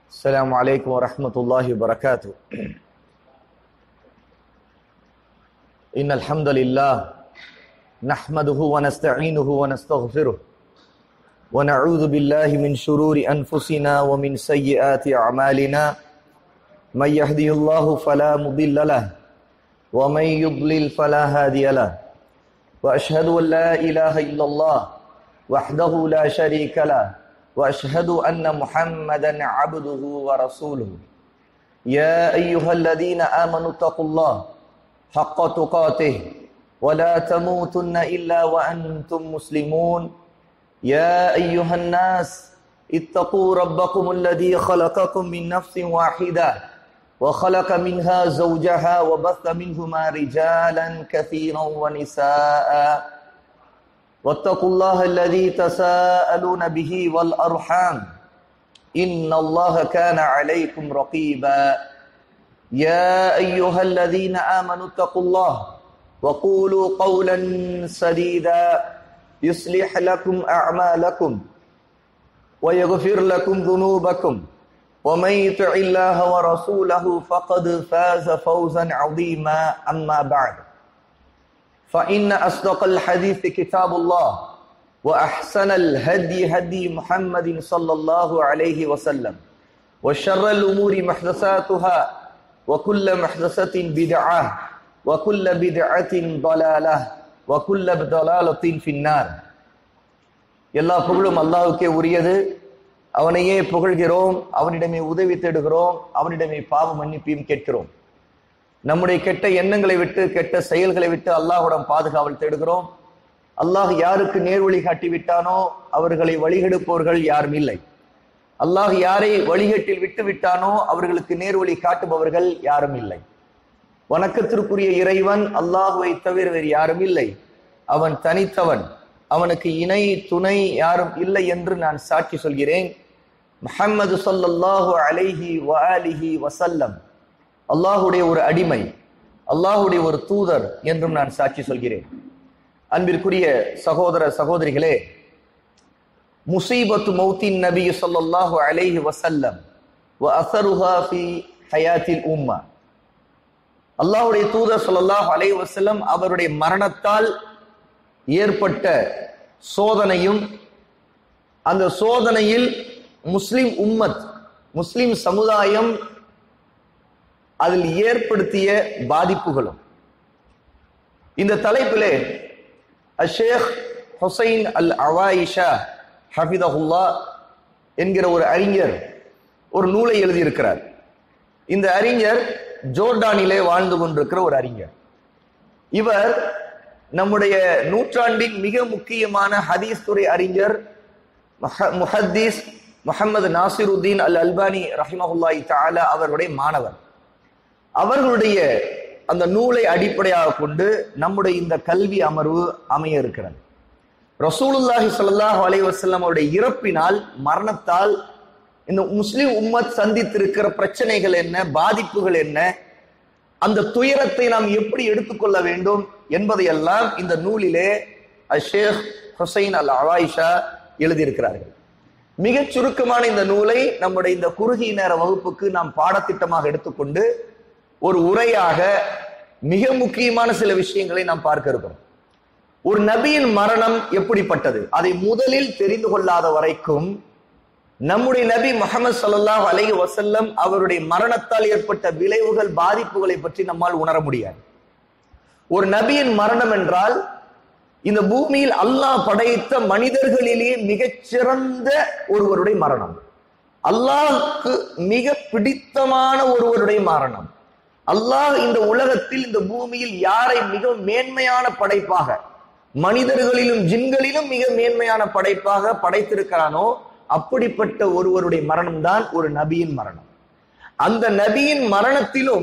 السلام عليكم ورحمة الله وبركاته إن الحمد لله نحمده ونستعينه ونستغفره ونعوذ بالله من شرور أنفسنا ومن سيئات أعمالنا من يهده الله فلا مضل له ومن يضلل فلا هادي له وأشهد أن لا إله إلا الله وحده لا شريك له واشهد ان محمدا عبده ورسوله يا ايها الذين امنوا اتقوا الله حق تقاته ولا تموتن الا وانتم مسلمون يا ايها الناس اتقوا ربكم الذي خلقكم من نفس واحده وخلق منها زوجها وبث منهما رجالا كثيرا ونساء واتقوا الله الذي تساءلون به والارحام ان الله كان عليكم رقيبا يا ايها الذين امنوا اتقوا الله وقولوا قولا سديدا يصلح لكم اعمالكم ويغفر لكم ذنوبكم ومن يطع الله ورسوله فقد فاز فوزا عظيما اما بعد فإن أصدق الحديث كتاب الله وأحسن الهدي هدي محمد صلى الله عليه وسلم وشر الأمور محدثاتها وكل محدثة بدعة وكل بدعة ضلالة وكل ضلالة في النار எல்லா புகழும் அல்லாஹுக்கே உரியது அவனையே புகழ்கிறோம் அவனிடமே உதவி தேடுகிறோம் அவனிடமே பாவ மன்னிப்பையும் கேட்கிறோம் நம்முடைய கெட்ட எண்ணங்களை விட்டு கெட்ட செயல்களை விட்டு அல்லாஹுடன் பாதுகாவல் தேடுகிறோம் அல்லாஹ் யாருக்கு நேர்வழி காட்டி விட்டானோ அவர்களை வழிகெடுப்பவர்கள் யாரும் இல்லை அல்லாஹ் யாரை வழிகட்டில் விட்டு விட்டானோ அவர்களுக்கு நேர்வழி காட்டுபவர்கள் யாரும் இல்லை வணக்கத்திற்குரிய இறைவன் அல்லாஹுவை தவிர வேறு யாரும் இல்லை அவன் தனித்தவன் அவனுக்கு இணை துணை யாரும் இல்லை என்று நான் சாட்சி சொல்கிறேன் முஹம்மது சொல்லல்லாஹு அலைஹி வலிஹி வசல்லம் அல்லாஹுடைய ஒரு அடிமை அல்லாஹுடைய ஒரு தூதர் என்றும் நான் சாட்சி சொல்கிறேன் அன்பிற்குரிய சகோதர சகோதரிகளே முசீபத்து மௌத்தின் நபி சொல்லல்லாஹு அலைஹி வசல்லம் வ அசருஹா ஃபி ஹயாத்தில் உம்மா அல்லாஹுடைய தூதர் சொல்லல்லாஹு அலைஹி வசல்லம் அவருடைய மரணத்தால் ஏற்பட்ட சோதனையும் அந்த சோதனையில் முஸ்லிம் உம்மத் முஸ்லிம் சமுதாயம் அதில் ஏற்படுத்திய பாதிப்புகளும் இந்த தலைப்பிலே அஷேக் ஹுசைன் அல் அவாயிஷா ஹபிதஹுல்லா என்கிற ஒரு அறிஞர் ஒரு நூலை எழுதியிருக்கிறார் இந்த அறிஞர் ஜோர்டானிலே வாழ்ந்து கொண்டிருக்கிற ஒரு அறிஞர் இவர் நம்முடைய நூற்றாண்டின் மிக முக்கியமான ஹதீஸ் துறை அறிஞர் முஹத்தீஸ் முகமது நாசிருத்தீன் அல் அல்பானி ரஹிமஹுல்லாய் தாலா அவருடைய மாணவர் அவர்களுடைய அந்த நூலை அடிப்படையாக கொண்டு நம்முடைய இந்த கல்வி அமர்வு அமைய இருக்கிறது ரசூலுல்லாஹி சல்லாஹ் அலைவசல்லம் அவருடைய இறப்பினால் மரணத்தால் இந்த முஸ்லிம் உம்மத் சந்தித்திருக்கிற பிரச்சனைகள் என்ன பாதிப்புகள் என்ன அந்த துயரத்தை நாம் எப்படி எடுத்துக்கொள்ள வேண்டும் என்பதையெல்லாம் இந்த நூலிலே அஷேக் ஹுசைன் அல் அவாயிஷா எழுதியிருக்கிறார்கள் மிகச் சுருக்கமான இந்த நூலை நம்முடைய இந்த குறுகிய நேர வகுப்புக்கு நாம் பாடத்திட்டமாக எடுத்துக்கொண்டு ஒரு உரையாக மிக முக்கியமான சில விஷயங்களை நாம் பார்க்க இருக்கிறோம் ஒரு நபியின் மரணம் எப்படிப்பட்டது அதை முதலில் தெரிந்து கொள்ளாத வரைக்கும் நம்முடைய நபி முகமது சல்லாஹ் அலஹி வசல்லம் அவருடைய மரணத்தால் ஏற்பட்ட விளைவுகள் பாதிப்புகளை பற்றி நம்மால் உணர முடியாது ஒரு நபியின் மரணம் என்றால் இந்த பூமியில் அல்லாஹ் படைத்த மனிதர்களிலேயே மிகச்சிறந்த ஒருவருடைய மரணம் அல்லாஹுக்கு மிக பிடித்தமான ஒருவருடைய மரணம் அல்லாஹ் இந்த உலகத்தில் இந்த பூமியில் யாரை மிக மேன்மையான படைப்பாக மனிதர்களிலும் ஜின்களிலும் மிக மேன்மையான படைப்பாக படைத்திருக்கிறானோ அப்படிப்பட்ட ஒருவருடைய மரணம் தான் ஒரு நபியின் மரணம் அந்த நபியின் மரணத்திலும்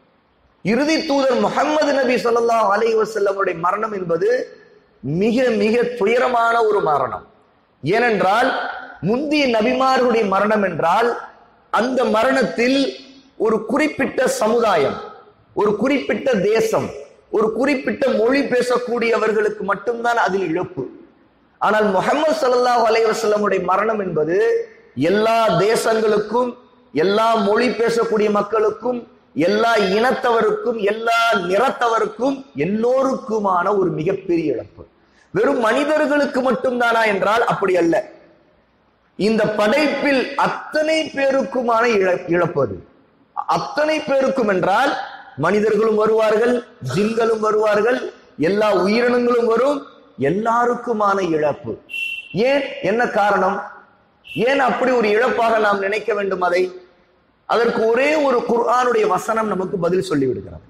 இறுதி தூதர் முகமது நபி சொல்லா அலை வசல்லமுடைய மரணம் என்பது மிக மிக துயரமான ஒரு மரணம் ஏனென்றால் முந்தைய நபிமார்களுடைய மரணம் என்றால் அந்த மரணத்தில் ஒரு குறிப்பிட்ட சமுதாயம் ஒரு குறிப்பிட்ட தேசம் ஒரு குறிப்பிட்ட மொழி பேசக்கூடியவர்களுக்கு மட்டும்தான் அதில் இழப்பு ஆனால் முகமது சல்லாஹ் அலைவசல்லமுடைய மரணம் என்பது எல்லா தேசங்களுக்கும் எல்லா மொழி பேசக்கூடிய மக்களுக்கும் எல்லா இனத்தவருக்கும் எல்லா நிறத்தவருக்கும் எல்லோருக்குமான ஒரு மிகப்பெரிய இழப்பு வெறும் மனிதர்களுக்கு மட்டும்தானா என்றால் அப்படி அல்ல இந்த படைப்பில் அத்தனை பேருக்குமான இழ- இழப்பு அது அத்தனை பேருக்கும் என்றால் மனிதர்களும் வருவார்கள் ஜின்களும் வருவார்கள் எல்லா உயிரினங்களும் வரும் எல்லாருக்குமான இழப்பு ஏன் என்ன காரணம் ஏன் அப்படி ஒரு இழப்பாக நாம் நினைக்க வேண்டும் அதை அதற்கு ஒரே ஒரு குர்ஆனுடைய வசனம் நமக்கு பதில் சொல்லி விடுகிறது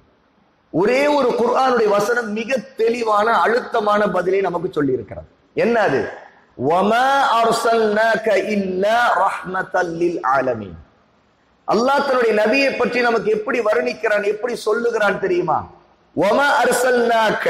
ஒரே ஒரு குர்ஆனுடைய வசனம் மிக தெளிவான அழுத்தமான பதிலை நமக்கு சொல்லி இருக்கிறது என்ன அது وَمَا أَرْسَلْنَاكَ إِلَّا رَحْمَةً لِلْعَالَمِينَ அல்லாஹ் தன்னுடைய நபியை பற்றி நமக்கு எப்படி வர்ணிக்கிறான் எப்படி சொல்லுகிறான் தெரியுமா وَمَا أَرْسَلْنَاكَ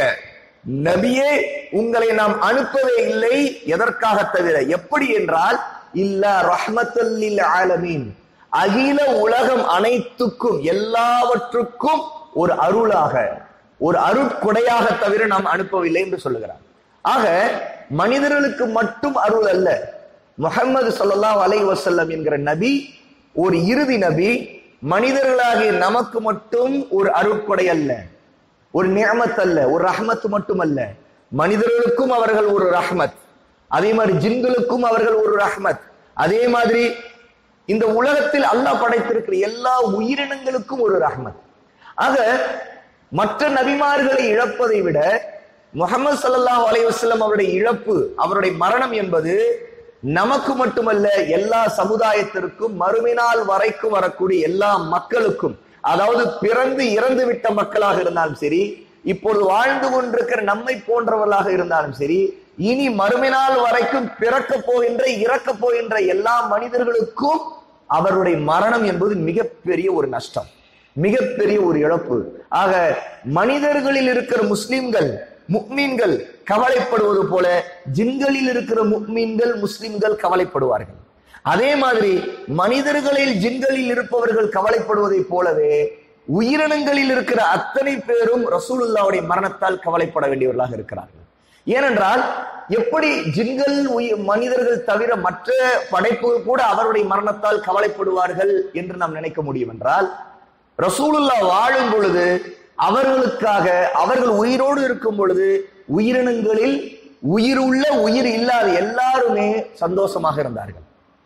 நபியே உங்களை நாம் அனுப்பவே இல்லை எதற்காக தவிர எப்படி என்றால் இல்ல ரஹ்மத்தல்லில் ஆலமீன் அகில உலகம் அனைத்துக்கும் எல்லாவற்றுக்கும் ஒரு அருளாக ஒரு அருட்கொடையாக தவிர நாம் அனுப்பவில்லை என்று சொல்லுகிறார் ஆக மனிதர்களுக்கு மட்டும் அருள் அல்ல முஹம்மது ஸல்லல்லாஹு அலைஹி வஸல்லம் என்கிற நபி ஒரு இறுதி நபி மனிதர்களாகிய நமக்கு மட்டும் ஒரு அருட்கொடை அல்ல ஒரு நியமத் அல்ல ஒரு ரஹ்மத் மட்டும் அல்ல மனிதர்களுக்கும் அவர்கள் ஒரு ரஹ்மத் அதே மாதிரி ஜின்களுக்கும் அவர்கள் ஒரு ரஹ்மத் அதே மாதிரி இந்த உலகத்தில் அல்லாஹ் படைத்திருக்கிற எல்லா உயிரினங்களுக்கும் ஒரு ரஹ்மத் ஆக மற்ற நபிமார்களை இழப்பதை விட முகமது ஸல்லல்லாஹு அலைஹி வஸல்லம் அவருடைய இழப்பு அவருடைய மரணம் என்பது நமக்கு மட்டுமல்ல எல்லா சமுதாயத்திற்கும் மறுமைநாள் வரைக்கும் வரக்கூடிய எல்லா மக்களுக்கும் அதாவது பிறந்து இறந்து விட்ட மக்களாக இருந்தாலும் சரி இப்பொழுது வாழ்ந்து கொண்டிருக்கிற நம்மை போன்றவர்களாக இருந்தாலும் சரி இனி மறுமைநாள் வரைக்கும் பிறக்க போகின்ற இறக்க போகின்ற எல்லா மனிதர்களுக்கும் அவருடைய மரணம் என்பது மிகப்பெரிய ஒரு நஷ்டம் மிகப்பெரிய ஒரு இழப்பு ஆக மனிதர்களில் இருக்கிற முஸ்லிம்கள் முக்மீன்கள் கவலைப்படுவது போல ஜின்களில் இருக்கிற முக்மீன்கள் முஸ்லிம்கள் கவலைப்படுவார்கள் அதே மாதிரி மனிதர்களில் ஜின்களில் இருப்பவர்கள் கவலைப்படுவதைப் போலவே உயிரினங்களில் இருக்கிற அத்தனை பேரும் ரசூலுல்லாவுடைய மரணத்தால் கவலைப்பட வேண்டியவர்களாக இருக்கிறார்கள் ஏனென்றால் எப்படி ஜின்கள் உயி- மனிதர்கள் தவிர மற்ற படைப்புகள் கூட அவருடைய மரணத்தால் கவலைப்படுவார்கள் என்று நாம் நினைக்க முடியும் என்றால் ரசூலுல்லா வாழும் பொழுது அவர்களுக்காக அவர்கள் உயிரோடு இருக்கும் பொழுது உயிரினங்களில் உயிர் உள்ள உயிர் இல்லாத எல்லாருமே சந்தோஷமாக இருந்தார்கள்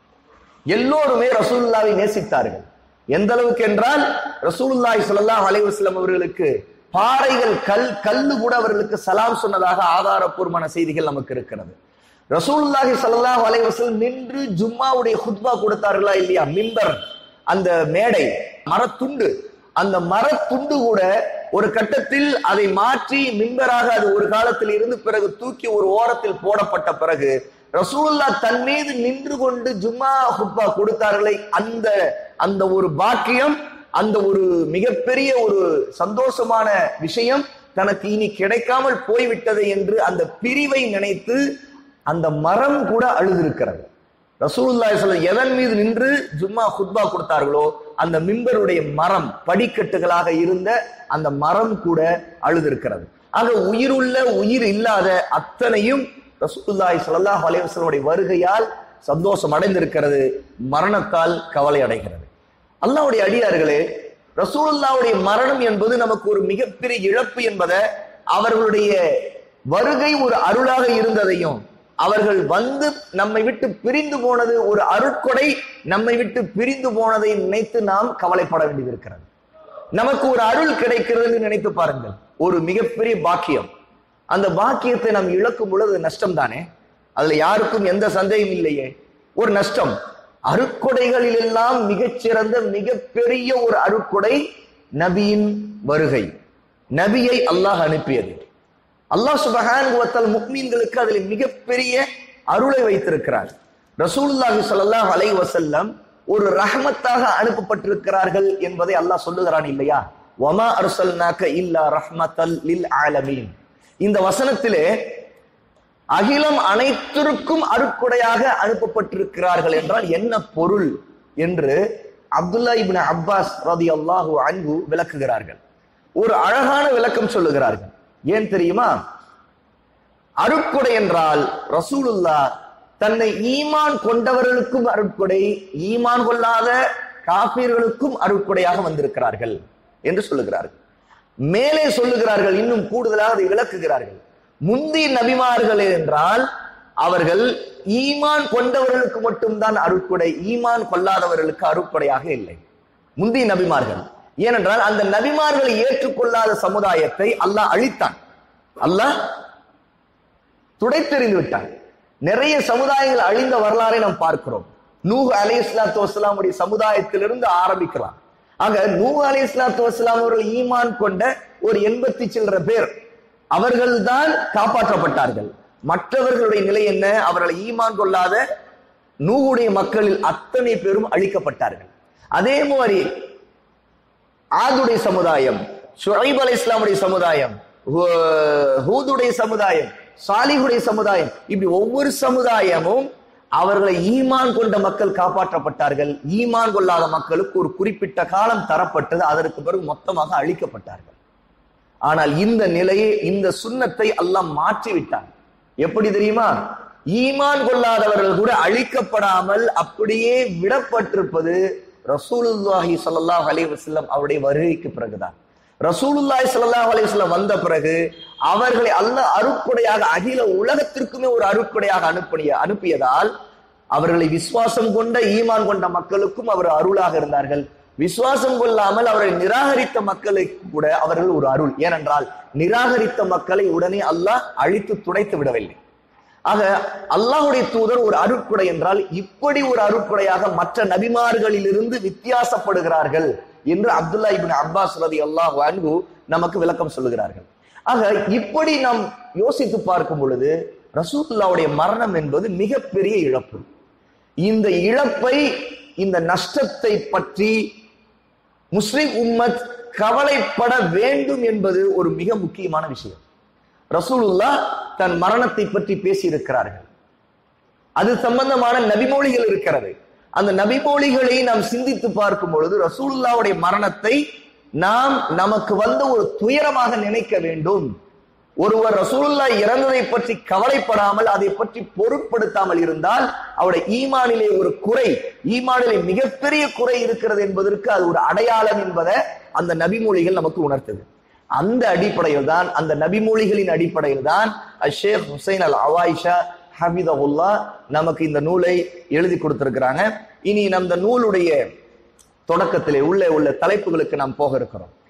எல்லோருமே ரசூலுல்லாவை நேசித்தார்கள் எந்த அளவுக்கு என்றால் ரசூலுல்லாஹி ஸல்லல்லாஹு அலைஹி வஸல்லம் அவர்களுக்கு பாறைகள் கல் கல்லு கூட அவர்களுக்கு சலாம் சொன்னதாக ஆதாரப்பூர்வமான செய்திகள் நமக்கு இருக்கிறது ரசூலுல்லாஹி ஸல்லல்லாஹு அலைஹி வஸல்லம் நின்று ஜும்மாவுடைய குத்பா கொடுத்தார்களா இல்லையா மிம்பர் அந்த மேடை மரத்துண்டு அந்த மரத்துண்டு கூட ஒரு கட்டத்தில் அதை மாற்றி மிம்பராக அது ஒரு காலத்தில் இருந்து பிறகு தூக்கி ஒரு ஓரத்தில் போடப்பட்ட பிறகு ரசூலுல்லா தன் மீது நின்று கொண்டு ஜும்மா ஹுப்பா கொடுத்தார்களே அந்த அந்த ஒரு பாக்கியம் அந்த ஒரு மிகப்பெரிய ஒரு சந்தோஷமான விஷயம் தனக்கு இனி கிடைக்காமல் போய்விட்டது என்று அந்த பிரிவை நினைத்து அந்த மரம் கூட அழுதிருக்கிறது ரசூலுல்லாஹி ஸல்லல்லாஹு எதன் மீது நின்று ஜும்மா குத்பா கொடுத்தார்களோ அந்த மிம்பருடைய மரம் படிக்கட்டுகளாக இருந்த அந்த மரம் கூட அழுதிருக்கிறது ஆக உயிருள்ள உயிர் இல்லாத அத்தனையும் ரசூலுல்லாஹி ஸல்லல்லாஹு அலைஹி வஸல்லம் வருகையால் சந்தோஷம் அடைந்திருக்கிறது மரணத்தால் கவலை அடைகிறது அல்லாஹ்வுடைய அடியார்களே ரசூலுல்லாஹ்வுடைய மரணம் என்பது நமக்கு ஒரு மிகப்பெரிய இழப்பு என்பதை அவர்களுடைய வருகை ஒரு அருளாக இருந்ததையும் அவர்கள் வந்து நம்மை விட்டு பிரிந்து போனது ஒரு அருட்கொடை நம்மை விட்டு பிரிந்து போனதை நினைத்து நாம் கவலைப்பட வேண்டியது இருக்கிறது நமக்கு ஒரு அருள் கிடைக்கிறது நினைத்து பாருங்கள் ஒரு மிகப்பெரிய பாக்கியம் அந்த பாக்கியத்தை நாம் இழக்கும் பொழுது நஷ்டம் தானே அதுல யாருக்கும் எந்த சந்தேகம் இல்லையே ஒரு நஷ்டம் அருட்கொடைகளில் எல்லாம் மிகச்சிறந்த மிகப்பெரிய ஒரு அருட்கொடை நபியின் வருகை நபியை அல்லாஹ் அனுப்பியது அல்லாஹ் சுபஹான் வத்தல் முக்மீன்களுக்கு அதில் மிகப்பெரிய அருளை வைத்திருக்கிறார் ரசூலுல்லாஹி ஸல்லல்லாஹு அலைஹி வஸல்லம் ஒரு ரஹ்மத்தாக அனுப்பப்பட்டிருக்கிறார்கள் என்பதை அல்லாஹ் சொல்லுகிறான் இல்லையா வமா அர்சல்னாக இல்லா ரஹ்மத்தல் லில் ஆலமீன் இந்த வசனத்திலே அகிலம் அனைத்திற்கும் அருட்கொடையாக அனுப்பப்பட்டிருக்கிறார்கள் என்றால் என்ன பொருள் என்று அப்துல்லா இப்னு அப்பாஸ் ரதியல்லாஹு அன்ஹு விளக்குகிறார்கள் ஒரு அழகான விளக்கம் சொல்லுகிறார்கள் ஏன் தெரியுமா அருட்கொடை என்றால் ரசூலுல்லா தன்னை ஈமான் கொண்டவர்களுக்கும் அருட்கொடை ஈமான் கொள்ளாத காபீர்களுக்கும் அருட்கொடையாக வந்திருக்கிறார்கள் என்று சொல்லுகிறார்கள் மேலே சொல்லுகிறார்கள் இன்னும் கூடுதலாக அதை விளக்குகிறார்கள் முந்தைய நபிமார்கள் என்றால் அவர்கள் ஈமான் கொண்டவர்களுக்கு மட்டும்தான் அருட்கொடை ஈமான் கொள்ளாதவர்களுக்கு அருட்கொடையாக இல்லை முந்தைய நபிமார்கள் ஏனென்றால் அந்த நபிமார்களை ஏற்றுக்கொள்ளாத சமுதாயத்தை அல்லாஹ் அழித்தான் அல்லாஹ் துடைத்தெறிந்து விட்டான் நிறைய சமுதாயங்கள் அழிந்த வரலாறை நாம் பார்க்கிறோம் நூஹ் அலி இஸ்லாத்து வஸ்லாமுடைய சமுதாயத்திலிருந்து ஆரம்பிக்கலாம் ஆக நூஹ் அலி இஸ்லாத்து வஸ்லாம் அவர்கள் ஈமான் கொண்ட ஒரு எண்பத்தி சில்லற பேர் அவர்கள்தான் காப்பாற்றப்பட்டார்கள் மற்றவர்களுடைய நிலை என்ன அவர்களை ஈமான் கொள்ளாத நூகுடைய மக்களில் அத்தனை பேரும் அழிக்கப்பட்டார்கள் அதே மாதிரி ஆதுடைய சமுதாயம் ஷுஐப் அலை இஸ்லாமுடைய சமுதாயம் ஹூ- ஹூதுடைய சமுதாயம் சாலிகுடைய சமுதாயம் இப்படி ஒவ்வொரு சமுதாயமும் அவர்களை ஈமான் கொண்ட மக்கள் காப்பாற்றப்பட்டார்கள் ஈமான் கொள்ளாத மக்களுக்கு ஒரு குறிப்பிட்ட காலம் தரப்பட்டது அதற்கு பிறகு மொத்தமாக அழிக்கப்பட்டார்கள் ஆனால் இந்த நிலையை இந்த சுண்ணத்தை அல்லாஹ் மாற்றி விட்டான் எப்படி தெரியுமா ஈமான் கொள்ளாதவர்கள் கூட அழிக்கப்படாமல் அப்படியே விடப்பட்டிருப்பது ரசூலுல்லாஹி ஸல்லல்லாஹு அலைஹி வஸல்லம் அவருடைய வருகைக்கு பிறகுதான் ரசூலுல்லாஹி ஸல்லல்லாஹு அலைஹி வஸல்லம் வந்த பிறகு அவர்களை அல்லாஹ் அருட்கொடையாக அகில உலகத்திற்குமே ஒரு அருட்கொடையாக அனுப்பிய அனுப்பியதால் அவர்களை விசுவாசம் கொண்ட ஈமான் கொண்ட மக்களுக்கும் அவர் அருளாக இருந்தார்கள் விசுவாசம் கொள்ளாமல் அவரை நிராகரித்த மக்களுக்கு கூட அவர்கள் ஒரு அருள் ஏனென்றால் நிராகரித்த மக்களை உடனே அல்லாஹ் அழித்து துடைத்து விடவில்லை ஆக அல்லாஹ்வுடைய தூதர் ஒரு அருட்கொடை என்றால் இப்படி ஒரு அருட்கொடையாக மற்ற நபிமார்களிலிருந்து வித்தியாசப்படுகிறார்கள் என்று அப்துல்லா இப்னு அப்பாஸ் ரதி அல்லாஹ் அன்ஹு நமக்கு விளக்கம் சொல்லுகிறார்கள் ஆக இப்படி நாம் யோசித்து பார்க்கும் பொழுது ரசூலுல்லாவுடைய மரணம் என்பது மிகப்பெரிய இழப்பு இந்த இழப்பை இந்த நஷ்டத்தை பற்றி முஸ்லிம் உம்மத் கவலைப்பட வேண்டும் என்பது ஒரு மிக முக்கியமான விஷயம் ரசூலுல்லா தன் மரணத்தை பற்றி பேசியிருக்கிறார்கள் அது சம்பந்தமான நபிமொழிகள் இருக்கிறது அந்த நபிமொழிகளை நாம் சிந்தித்து பார்க்கும் பொழுது ரசூலுல்லாவுடைய மரணத்தை நாம் நமக்கு வந்த ஒரு துயரமாக நினைக்க வேண்டும் ஒருவர் ரசூலுல்லா இறந்ததை பற்றி கவலைப்படாமல் அதை பற்றி பொருட்படுத்தாமல் இருந்தால் அவருடைய ஈமானிலே ஒரு குறை ஈமானிலே மிகப்பெரிய குறை இருக்கிறது என்பதற்கு அது ஒரு அடையாளம் என்பதை அந்த நபிமொழிகள் நமக்கு உணர்த்தது அந்த அடிப்படையில் தான் அந்த நபிமொழிகளின் அடிப்படையில் தான் ஷேக் ஹுசைன் அல் அவாயிஷா ஹபிதகுல்லா நமக்கு இந்த நூலை எழுதி கொடுத்திருக்கிறாங்க இனி நம்ம இந்த நூலுடைய தொடக்கத்திலே உள்ள உள்ள தலைப்புகளுக்கு நாம் போக இருக்கிறோம்